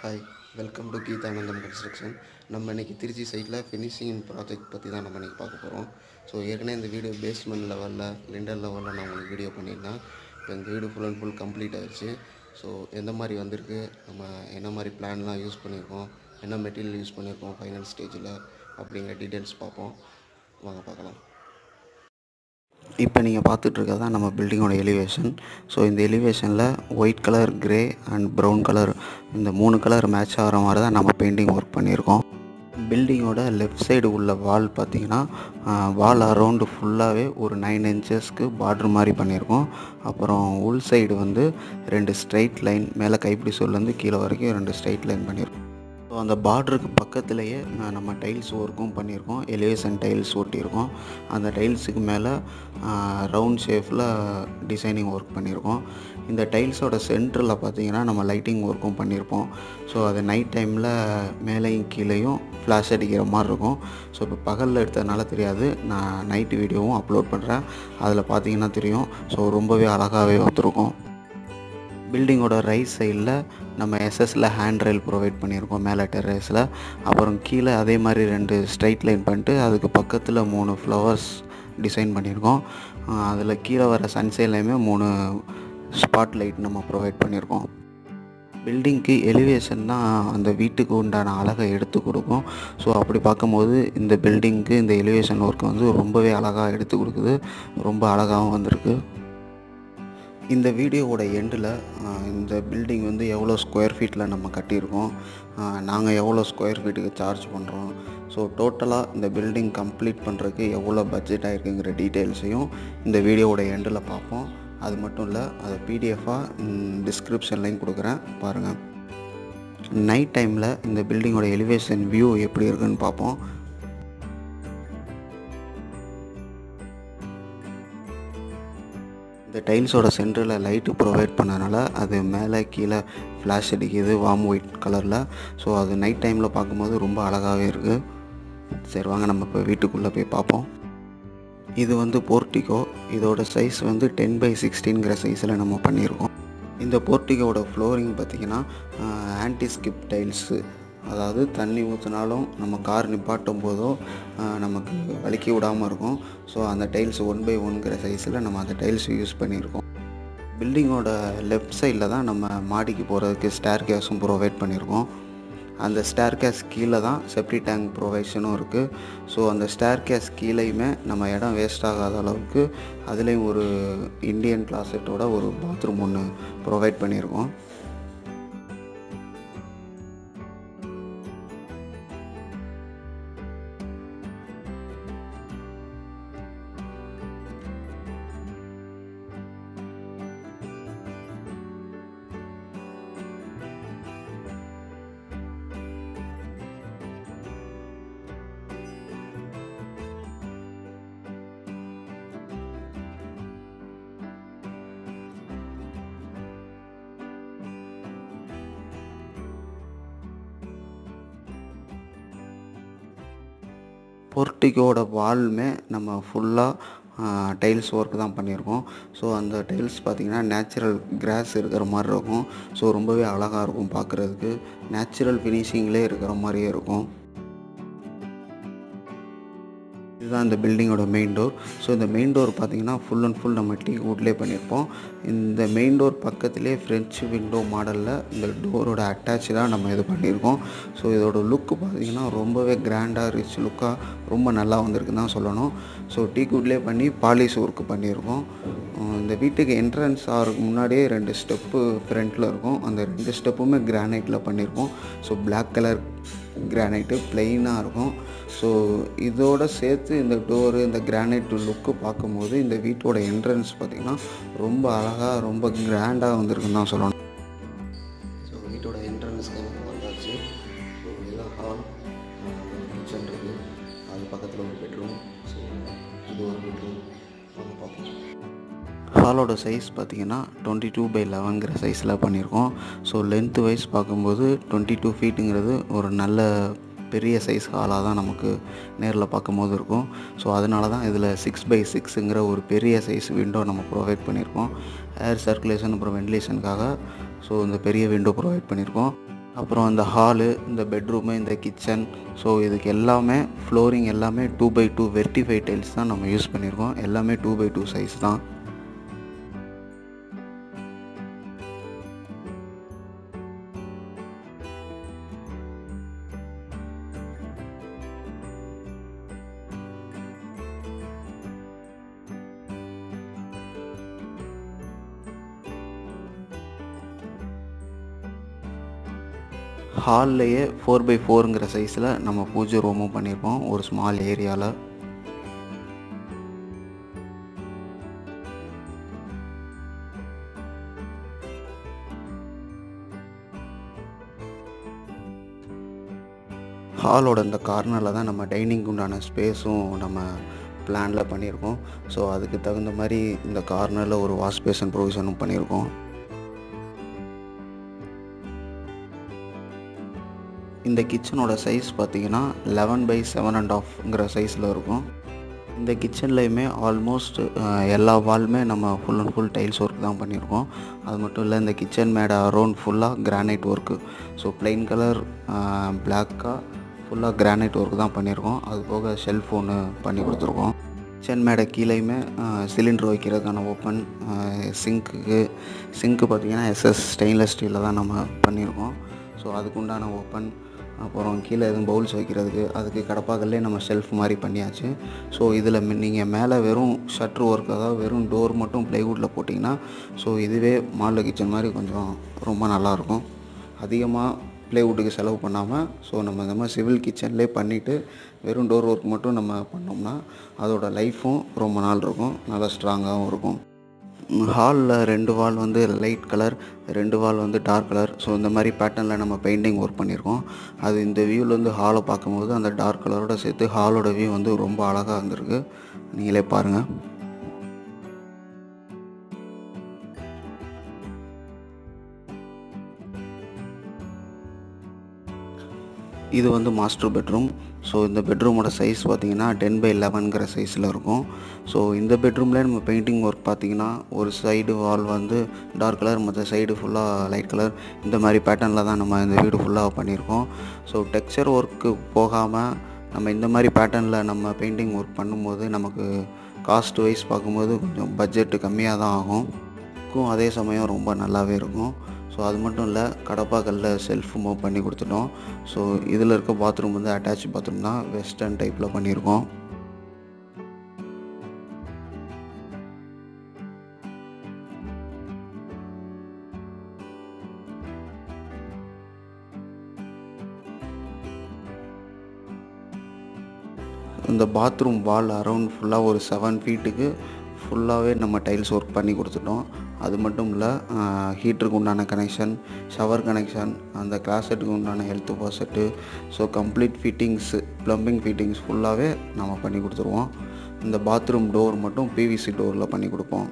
hi welcome to Geethanandam construction நம்ம இன்றைக்கி திருச்சி சைட்டில் ஃபினிஷிங் ப்ராஜெக்ட் பற்றி தான் நம்ம இன்றைக்கி பார்க்க போகிறோம் ஸோ ஏற்கனவே இந்த வீடியோ பேஸ்மெண்ட் லெவலில் லிண்டர் லெவலில் நான் உங்களுக்கு வீடியோ பண்ணியிருந்தேன் இப்போ இந்த வீடு ஃபுல் அண்ட் ஃபுல் கம்ப்ளீட் ஆயிடுச்சு ஸோ எந்த மாதிரி வந்திருக்கு நம்ம என்ன மாதிரி பிளான்லாம் யூஸ் பண்ணியிருக்கோம் என்ன மெட்டீரியல் யூஸ் பண்ணியிருக்கோம் ஃபைனல் ஸ்டேஜில் அப்படிங்கிற டீட்டெயில்ஸ் பார்ப்போம் வாங்க பார்க்கலாம் இப்போ நீங்கள் பார்த்துட்ருக்கிறது தான் நம்ம பில்டிங்கோட எலிவேஷன் ஸோ இந்த எலிவேஷனில் white colour grey and brown colour இந்த மூணு கலர் மேட்ச் ஆகிற மாதிரி தான் நம்ம பெயிண்டிங் ஒர்க் பண்ணியிருக்கோம் பில்டிங்கோட லெஃப்ட் சைடு உள்ள வால் பார்த்தீங்கன்னா வால் அரவுண்டு ஃபுல்லாகவே ஒரு நைன் இன்ச்சஸ்க்கு பார்டர் மாதிரி பண்ணியிருக்கோம் அப்புறம் உள் சைடு வந்து ரெண்டு ஸ்ட்ரைட் லைன் மேலே கைப்பிடி சொல்லேருந்து கீழே வரைக்கும் ரெண்டு ஸ்ட்ரைட் லைன் பண்ணியிருக்கோம் ஸோ அந்த பார்டருக்கு பக்கத்துலேயே அஹ், நம்ம டைல்ஸ் ஒர்க்கும் பண்ணியிருக்கோம் எலிவேஷன் டைல்ஸ் ஒட்டியிருக்கோம் அந்த டைல்ஸுக்கு மேலே ரவுண்ட் ஷேப்பில் டிசைனிங் ஒர்க் பண்ணியிருக்கோம் இந்த டைல்ஸோட சென்டரில் பார்த்தீங்கன்னா நம்ம லைட்டிங் ஒர்க்கும் பண்ணியிருப்போம் ஸோ அது நைட் டைமில் மேலேயும் கீழேயும் ஃப்ளாஷ் அடிக்கிற மாதிரி இருக்கும் ஸோ இப்போ பகலில் எடுத்ததுனால தெரியாது நான் நைட்டு வீடியோவும் அப்லோட் பண்ணுறேன் அதில் பார்த்தீங்கன்னா தெரியும் ஸோ ரொம்பவே அழகாகவே வந்துருக்கும் பில்டிங்கோட ரைட் சைடில் நம்ம எஸ்எஸ்ல ஹேண்ட் ரயில் ப்ரொவைட் பண்ணியிருக்கோம் மேலே டெரஸில் அப்புறம் கீழே அதே மாதிரி ரெண்டு ஸ்ட்ரைட் லைன் பண்ணிட்டு அதுக்கு பக்கத்தில் மூணு ஃப்ளவர்ஸ் டிசைன் பண்ணியிருக்கோம் அதில் கீழே வர சன்சைட்லேயுமே மூணு ஸ்பாட் லைட் நம்ம ப்ரொவைட் பண்ணியிருக்கோம் பில்டிங்க்கு எலிவேஷன் தான் அந்த வீட்டுக்கு உண்டான அழகை எடுத்து கொடுக்கும் ஸோ அப்படி பார்க்கும்போது இந்த பில்டிங்க்கு இந்த எலிவேஷன் ஒர்க் வந்து ரொம்பவே அழகாக எடுத்து கொடுக்குது ரொம்ப அழகாகவும் வந்திருக்கு இந்த வீடியோவோட எண்டில் இந்த பில்டிங் வந்து எவ்வளோ ஸ்கொயர் ஃபீட்டில் நம்ம கட்டியிருக்கோம் நாங்கள் எவ்வளோ ஸ்கொயர் ஃபீட்டுக்கு சார்ஜ் பண்ணுறோம் ஸோ டோட்டலாக இந்த பில்டிங் கம்ப்ளீட் பண்ணுறதுக்கு எவ்வளோ பட்ஜெட் ஆயிருக்குங்கிற டீட்டெயில்ஸையும் இந்த வீடியோவோட எண்டில் பார்ப்போம் அது மட்டும் இல்லை அதை பிடிஎஃபாக டிஸ்கிரிப்ஷன்லையும் கொடுக்குறேன் பாருங்கள் நைட் டைமில் இந்த பில்டிங்கோட எலிவேஷன் வியூ எப்படி இருக்குன்னு பார்ப்போம் இந்த டைல்ஸோட சென்டரில் லைட்டு ப்ரொவைட் பண்ணனால அது மேலே கீழே ஃப்ளாஷ் அடிக்குது வார்ம் ஒயிட் கலரில் ஸோ அது நைட் டைமில் பார்க்கும்போது ரொம்ப அழகாகவே இருக்குது சரி வாங்க நம்ம இப்போ வீட்டுக்குள்ளே போய் பார்ப்போம் இது வந்து போர்ட்டிகோ இதோட சைஸ் வந்து டென் பை சிக்ஸ்டீன்கிற சைஸில் நம்ம பண்ணியிருக்கோம் இந்த போர்ட்டிகோட ஃப்ளோரிங் பார்த்திங்கன்னா ஆன்டி ஸ்கிப் டைல்ஸு அதாவது தண்ணி ஊற்றினாலும் நம்ம கார் நிப்பாட்டும் போதோ ஆஹ், நமக்கு வலிக்கி விடாமல் இருக்கும் ஸோ அந்த டைல்ஸ் ஒன் பை ஒன்கிற சைஸில் நம்ம அந்த டைல்ஸ் யூஸ் பண்ணியிருக்கோம் பில்டிங்கோட லெஃப்ட் சைடில் தான் நம்ம மாடிக்கு போகிறதுக்கு ஸ்டேர் கேஸும் ப்ரொவைட் பண்ணியிருக்கோம் அந்த ஸ்டேர் கேஸ் கீழே தான் செப்டி டேங்க் ப்ரொவைஷனும் இருக்குது ஸோ அந்த ஸ்டேர் கேஸ் கீழேயுமே நம்ம இடம் வேஸ்ட் ஆகாத அளவுக்கு அதுலேயும் ஒரு இந்தியன் கிளாசெட்டோட ஒரு பாத்ரூம் ஒன்று ப்ரொவைட் பண்ணியிருக்கோம் போர்ட்டிகோட வால்மே நம்ம ஃபுல்லாக டைல்ஸ் ஒர்க் தான் பண்ணியிருக்கோம் ஸோ அந்த டைல்ஸ் பார்த்திங்கன்னா நேச்சுரல் கிராஸ் இருக்கிற மாதிரி இருக்கும் ஸோ ரொம்பவே அழகாக இருக்கும் பார்க்குறதுக்கு நேச்சுரல் ஃபினிஷிங்லேயே இருக்கிற மாதிரியே இருக்கும் இதுதான் இந்த பில்டிங்கோட மெயின் டோர் ஸோ இந்த மெயின் டோர் பார்த்தீங்கன்னா ஃபுல் அண்ட் ஃபுல் நம்ம டீ வுட்லேயே பண்ணியிருப்போம் இந்த மெயின் டோர் பக்கத்துலேயே ஃப்ரெஞ்சு விண்டோ மாடலில் இந்த டோரோட அட்டாச் தான் நம்ம இது பண்ணியிருக்கோம் ஸோ இதோட லுக்கு பார்த்தீங்கன்னா ரொம்பவே கிராண்டாக ரிச் லுக்காக ரொம்ப நல்லா வந்திருக்குன்னு தான் சொல்லணும் ஸோ டீ வுட்லேயே பண்ணி பாலிஷ் ஒர்க் பண்ணியிருக்கோம் அஹ் இந்த வீட்டுக்கு என்ட்ரன்ஸ் ஆகிறதுக்கு முன்னாடியே ரெண்டு ஸ்டெப்பு ஃப்ரண்ட்டில் இருக்கும் அந்த ரெண்டு ஸ்டெப்புமே கிரானைட்டில் பண்ணியிருக்கோம் ஸோ Black கலர் கிரானைட்டு பிளெயினாக இருக்கும் ஸோ இதோட சேர்த்து இந்த டோரு இந்த கிரானைட் லுக்கு பார்க்கும்போது இந்த வீட்டோட என்ட்ரன்ஸ் பார்த்திங்கன்னா ரொம்ப அழகாக ரொம்ப கிராண்டாக வந்திருக்குன்னு தான் சொல்லணும் ஸோ வீட்டோட என்ட்ரன்ஸ்க்கு எனக்கு வந்தாச்சு ஸோ இதுதான் ஹால் கிச்சன் இருக்குது அது பக்கத்தில் ஒரு பெட்ரூம் ஸோ இது ஒரு பெட்ரூம் வாங்க பார்ப்போம் ஹாலோட சைஸ் பார்த்தீங்கன்னா டுவெண்ட்டி டூ பை லெவன்கிற சைஸில் பண்ணியிருக்கோம் ஸோ லென்த் வைஸ் பார்க்கும்போது டுவெண்ட்டி டூ ஃபீட்டுங்கிறது ஒரு நல்ல பெரிய சைஸ் ஹாலாக தான் நமக்கு நேரில் பார்க்கும்போது இருக்கும் ஸோ அதனால தான் இதில் சிக்ஸ் பை சிக்ஸுங்கிற ஒரு பெரிய சைஸ் விண்டோ நம்ம ப்ரொவைட் பண்ணியிருக்கோம் ஏர் சர்க்குலேஷன் அப்புறம் வென்டிலேஷனுக்காக ஸோ இந்த பெரிய விண்டோ ப்ரொவைட் பண்ணியிருக்கோம் அப்புறம் இந்த ஹாலு இந்த பெட்ரூமு இந்த கிச்சன் ஸோ இதுக்கு எல்லாமே ஃப்ளோரிங் எல்லாமே டூ பை டூ வெர்டிஃபை டைல்ஸ் தான் நம்ம யூஸ் பண்ணியிருக்கோம் எல்லாமே டூ பை டூ சைஸ் தான் ஹால்லையே ஃபோர் பை ஃபோருங்கிற சைஸில் நம்ம பூஜை ரூமும் பண்ணியிருக்கோம் ஒரு ஸ்மால் ஏரியாவில் ஹாலோட இந்த கார்னரில் தான் நம்ம டைனிங்க்கு உண்டான ஸ்பேஸும் நம்ம பிளானில் பண்ணியிருக்கோம் ஸோ அதுக்கு தகுந்த மாதிரி இந்த கார்னரில் ஒரு வாஷ் பேஷன் ப்ரொவிஷனும் பண்ணியிருக்கோம் இந்த கிச்சனோட சைஸ் பார்த்தீங்கன்னா லெவன் பை செவன் அண்ட் ஆஃப்ங்கிற சைஸில் இருக்கும் இந்த கிச்சன்லேயுமே ஆல்மோஸ்ட் எல்லா வால்மே நம்ம full and full tiles work தான் பண்ணியிருக்கோம் அது மட்டும் இல்லை இந்த கிச்சன் மேடை அரௌண்ட் ஃபுல்லாக granite work so plain colour பிளாக்காக ஃபுல்லாக கிரானைட் ஒர்க் தான் பண்ணியிருக்கோம் அது போக ஷெல்ஃப் ஒன்று பண்ணி கொடுத்துருக்கோம் கிச்சன் மேடை கீழேயுமே சிலிண்டர் வைக்கிறதுக்கான ஓப்பன் சிங்க்குக்கு சிங்க்கு பார்த்திங்கன்னா எஸ்எஸ் ஸ்டெயின்லெஸ் ஸ்டீலில் தான் நம்ம பண்ணியிருக்கோம் ஸோ அதுக்குண்டான ஓப்பன் அப்புறம் கீழே எதுவும் பவுல்ஸ் வைக்கிறதுக்கு அதுக்கு கடப்பாக்கல்லே நம்ம ஷெல்ஃப் மாதிரி பண்ணியாச்சு ஸோ இதில் நீங்கள் மேலே வெறும் ஷட்ரு ஒர்க் அதாவது வெறும் டோர் மட்டும் ப்ளைவுட்டில் போட்டிங்கன்னா ஸோ இதுவே மாடல் கிச்சன் மாதிரி கொஞ்சம் ரொம்ப நல்லாயிருக்கும் அதிகமாக ப்ளைவுட்டுக்கு செலவு பண்ணாமல் ஸோ நம்ம இந்த மாதிரி சிவில் கிச்சன்லேயே பண்ணிவிட்டு வெறும் டோர் ஒர்க் மட்டும் நம்ம பண்ணோம்னா அதோட லைஃப்பும் ரொம்ப நாள் இருக்கும் நல்லா ஸ்ட்ராங்காகவும் இருக்கும் ஹாலில் ரெண்டு வால் வந்து லைட் கலர் ரெண்டு வால் வந்து டார்க் கலர் ஸோ இந்த மாதிரி பேட்டர்னில் நம்ம பெயிண்டிங் ஒர்க் பண்ணியிருக்கோம் அது இந்த வியூவில் வந்து ஹாலை பார்க்கும்போது அந்த டார்க் கலரோட சேர்த்து ஹாலோட வியூ வந்து ரொம்ப அழகாக இருந்திருக்கு நீங்களே பாருங்கள் இது வந்து மாஸ்டர் பெட்ரூம் ஸோ இந்த பெட்ரூமோட சைஸ் பார்த்தீங்கன்னா டென் பை லெவன்கிற சைஸில் இருக்கும் ஸோ இந்த பெட்ரூமில் நம்ம பெயிண்டிங் ஒர்க் பார்த்தீங்கன்னா ஒரு சைடு வால் வந்து டார்க் கலர் மற்ற சைடு ஃபுல்லாக லைட் கலர் இந்த மாதிரி பேட்டர்னில் தான் நம்ம இந்த வீடு ஃபுல்லாக பண்ணியிருக்கோம் ஸோ டெக்ஸ்சர் ஒர்க்கு போகாமல் நம்ம இந்த மாதிரி பேட்டர்னில் நம்ம பெயிண்டிங் ஒர்க் பண்ணும்போது நமக்கு காஸ்ட் வைஸ் பார்க்கும்போது கொஞ்சம் பட்ஜெட்டு கம்மியாக தான் ஆகும் க்கும் அதே சமயம் ரொம்ப நல்லாவே இருக்கும் ஸோ அது மட்டும் இல்லை கடப்பாக்கல்ல செல்ஃப் மூவ் பண்ணி கொடுத்துட்டோம் ஸோ இதில் இருக்க பாத்ரூம் வந்து அட்டாச் பாத்ரூம் தான் வெஸ்டர்ன் டைப்பில் பண்ணியிருக்கோம் இந்த பாத்ரூம் வால் அரவுண்ட் ஃபுல்லாக ஒரு செவன் ஃபீட்டுக்கு ஃபுல்லாகவே நம்ம டைல்ஸ் ஒர்க் பண்ணி கொடுத்துட்டோம் அது மட்டும் இல்லை ஹீட்டருக்கு உண்டான கனெக்ஷன் ஷவர் கனெக்ஷன் அந்த கிளாஸெட்டுக்கு உண்டான health faucet so complete fittings plumbing fittings ஃபுல்லாகவே நம்ம பண்ணி கொடுத்துருவோம் இந்த பாத்ரூம் டோர் மட்டும் பிவிசி டோரில் பண்ணி கொடுப்போம்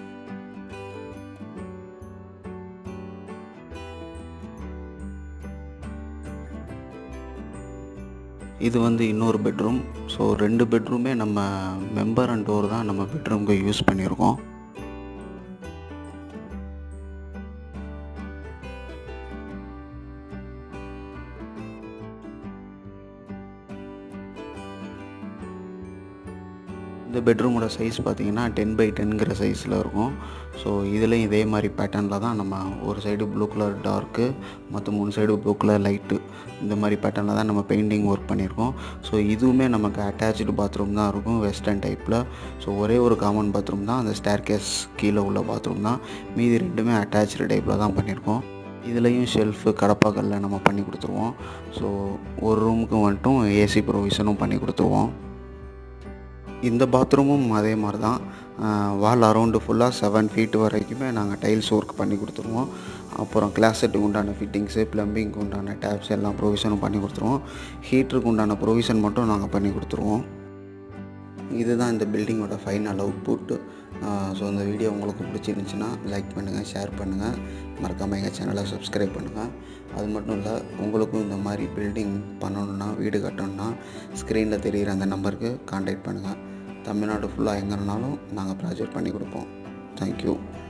இது வந்து இன்னொரு பெட்ரூம் ஸோ ரெண்டு பெட்ரூமே நம்ம மெம்பர் அண்ட் டோர் தான் நம்ம பெட்ரூம்க்கு யூஸ் பண்ணியிருக்கோம் இந்த பெட்ரூமோட சைஸ் பார்த்தீங்கன்னா டென் பை டென்கிற சைஸில் இருக்கும் ஸோ இதுலேயும் இதே மாதிரி பேட்டர்னில் தான் நம்ம ஒரு சைடு ப்ளூ கலர் டார்க்கு மற்ற மூணு சைடு ப்ளூ கலர் லைட்டு இந்த மாதிரி பேட்டர்னில் தான் நம்ம பெயிண்டிங் ஒர்க் பண்ணியிருக்கோம் ஸோ இதுவுமே நமக்கு அட்டாச்சு பாத்ரூம் தான் இருக்கும் வெஸ்டர்ன் டைப்பில் ஸோ ஒரே ஒரு காமன் பாத்ரூம் தான் அந்த ஸ்டேர் கேஸ் கீழே உள்ள பாத்ரூம் தான் மீதி ரெண்டுமே அட்டாச்சு டைப்பில் தான் பண்ணியிருக்கோம் இதுலேயும் ஷெல்ஃபு கடப்பாக்கல்ல நம்ம பண்ணி கொடுத்துருவோம் ஸோ ஒரு ரூமுக்கு வந்துட்டும் ஏசி ப்ரொவிஷனும் பண்ணி கொடுத்துருவோம் இந்த பாத்ரூமும் அதே மாதிரி தான் வால் அரௌண்டு ஃபுல்லாக செவன் ஃபீட் வரைக்குமே நாங்கள் டைல்ஸ் ஒர்க் பண்ணி கொடுத்துருவோம் அப்புறம் கிளாஸெட்டுக்கு உண்டான ஃபிட்டிங்ஸு ப்ளம்பிங்க்கு உண்டான டேப்ஸ் எல்லாம் ப்ரொவிஷனும் பண்ணி கொடுத்துருவோம் ஹீட்டருக்கு உண்டான ப்ரொவிஷன் மட்டும் நாங்கள் பண்ணி கொடுத்துருவோம் இதுதான் இந்த பில்டிங்கோட ஃபைனல் அவுட்புட் ஸோ இந்த வீடியோ உங்களுக்கு பிடிச்சிருந்துச்சுன்னா லைக் பண்ணுங்கள் ஷேர் பண்ணுங்கள் மறக்காமல் எங்கள் சேனலை சப்ஸ்கிரைப் பண்ணுங்கள் அது மட்டும் இல்லை உங்களுக்கும் இந்த மாதிரி பில்டிங் பண்ணணுன்னா வீடு கட்டணுன்னா ஸ்க்ரீனில் தெரிகிற அந்த நம்பருக்கு காண்டாக்ட் பண்ணுங்கள் தமிழ்நாடு ஃபுல்லாக எங்கேனாலும் நாங்கள் ப்ராஜெக்ட் பண்ணி கொடுப்போம் தேங்க்யூ